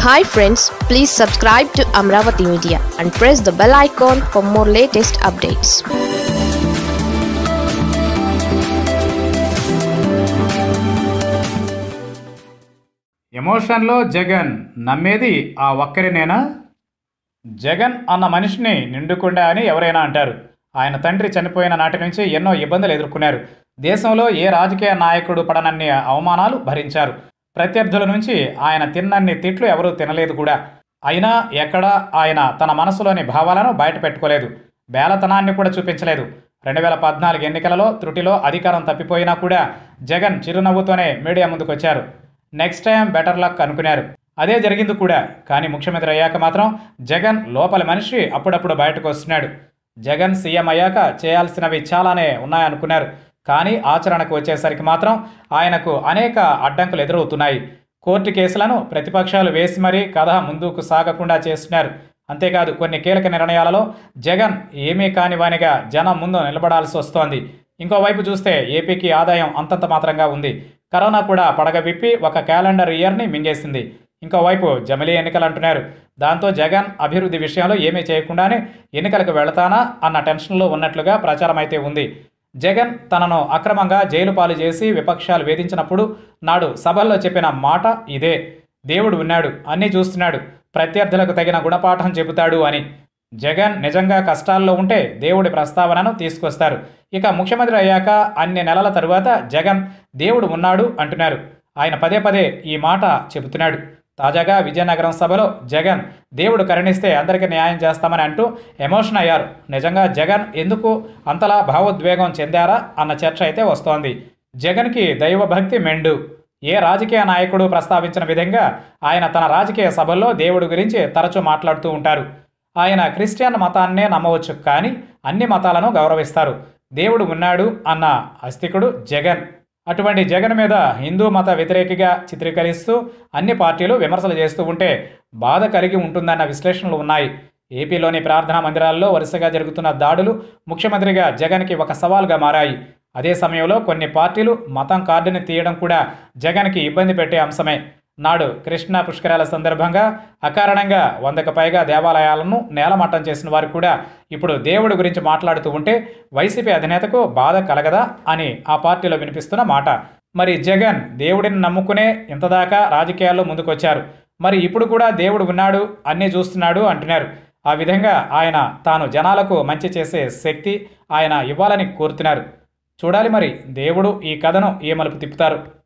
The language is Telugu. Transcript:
hi friends please subscribe to Amaravati media and press the bell icon for more latest updates ఎమోషన్లో జగన్ నమ్మేది ఆ ఒక్కరినేనా జగన్ అన్న మనిషిని నిండుకుండా అని ఎవరైనా అంటారు ఆయన తండ్రి చనిపోయిన నాటి నుంచి ఎన్నో ఇబ్బందులు ఎదుర్కొన్నారు దేశంలో ఏ రాజకీయ నాయకుడు పడనన్ని అవమానాలు భరించారు ప్రత్యర్థుల నుంచి ఆయన తిన్నన్ని తిట్లు ఎవరూ తినలేదు కూడా అయినా ఎక్కడా ఆయన తన మనసులోని భావాలను బయట పెట్టుకోలేదు బేలతనాన్ని కూడా చూపించలేదు రెండు వేల పద్నాలుగు ఎన్నికలలో త్రుటిలో అధికారం తప్పిపోయినా కూడా జగన్ చిరునవ్వుతోనే మీడియా ముందుకొచ్చారు నెక్స్ట్ టైం బెటర్ లక్ అనుకున్నారు అదే జరిగింది కూడా కానీ ముఖ్యమంత్రి అయ్యాక మాత్రం జగన్ లోపల మనిషి అప్పుడప్పుడు బయటకు వస్తున్నాడు జగన్ సీఎం అయ్యాక చేయాల్సినవి చాలానే ఉన్నాయనుకున్నారు కానీ ఆచరణకు వచ్చేసరికి మాత్రం ఆయనకు అనేక అడ్డంకులు ఎదురవుతున్నాయి కోర్టు కేసులను ప్రతిపక్షాలు వేసి మరీ కథ ముందుకు సాగకుండా చేస్తున్నారు అంతేకాదు కొన్ని కీలక నిర్ణయాలలో జగన్ ఏమీ కాని వానిగా జనం ముందు నిలబడాల్సి వస్తోంది ఇంకోవైపు చూస్తే ఏపీకి ఆదాయం అంతంత మాత్రంగా ఉంది కరోనా కూడా పడగ విప్పి ఒక క్యాలెండర్ ఇయర్ని మింగేసింది ఇంకోవైపు జమిలీ ఎన్నికలు అంటున్నారు దాంతో జగన్ అభివృద్ధి విషయంలో ఏమీ చేయకుండానే ఎన్నికలకు వెళతానా అన్న టెన్షన్లో ఉన్నట్లుగా ప్రచారం అయితే ఉంది జగన్ తనను అక్రమంగా జైలు పాలు చేసి విపక్షాలు వేధించినప్పుడు నాడు సభల్లో చెప్పిన మాట ఇదే దేవుడు ఉన్నాడు అన్నీ చూస్తున్నాడు ప్రత్యర్థులకు తగిన గుణపాఠం చెబుతాడు అని జగన్ నిజంగా కష్టాల్లో ఉంటే దేవుడి ప్రస్తావనను తీసుకొస్తారు ఇక ముఖ్యమంత్రి అయ్యాక అన్ని నెలల తరువాత జగన్ దేవుడు ఉన్నాడు అంటున్నారు ఆయన పదే పదే ఈ మాట చెబుతున్నాడు తాజాగా విజయనగరం సభలో జగన్ దేవుడు కరుణిస్తే అందరికీ న్యాయం చేస్తామని అంటూ ఎమోషన్ అయ్యారు నిజంగా జగన్ ఎందుకు అంతలా భావోద్వేగం చెందారా అన్న చర్చ అయితే వస్తోంది జగన్కి దైవభక్తి మెండు ఏ రాజకీయ నాయకుడు ప్రస్తావించిన విధంగా ఆయన తన రాజకీయ సభల్లో దేవుడి గురించి తరచూ మాట్లాడుతూ ఉంటారు ఆయన క్రిస్టియన్ మతాన్నే నమ్మవచ్చు కానీ అన్ని మతాలను గౌరవిస్తారు దేవుడు ఉన్నాడు అన్న అస్తికుడు జగన్ అటువంటి జగన్ మీద హిందూ మత వ్యతిరేకిగా చిత్రీకరిస్తూ అన్ని పార్టీలు విమర్శలు చేస్తూ ఉంటే బాధ కలిగి ఉంటుందన్న విశ్లేషణలు ఉన్నాయి ఏపీలోని ప్రార్థనా మందిరాల్లో వరుసగా జరుగుతున్న దాడులు ముఖ్యమంత్రిగా జగన్కి ఒక సవాల్గా మారాయి అదే సమయంలో కొన్ని పార్టీలు మతం కార్డుని తీయడం కూడా జగన్కి ఇబ్బంది పెట్టే అంశమే నాడు కృష్ణా పుష్కరాల సందర్భంగా అకారణంగా వందకు పైగా దేవాలయాలను నేలమట్టం చేసిన వారు కూడా ఇప్పుడు దేవుడి గురించి మాట్లాడుతూ ఉంటే వైసీపీ అధినేతకు బాధ కలగదా అని ఆ పార్టీలో వినిపిస్తున్న మాట మరి జగన్ దేవుడిని నమ్ముకునే ఇంతదాకా రాజకీయాల్లో ముందుకొచ్చారు మరి ఇప్పుడు కూడా దేవుడు ఉన్నాడు అన్నీ చూస్తున్నాడు అంటున్నారు ఆ విధంగా ఆయన తాను జనాలకు మంచి చేసే శక్తి ఆయన ఇవ్వాలని కోరుతున్నారు చూడాలి మరి దేవుడు ఈ కథను ఏ మలుపు తిప్పుతారు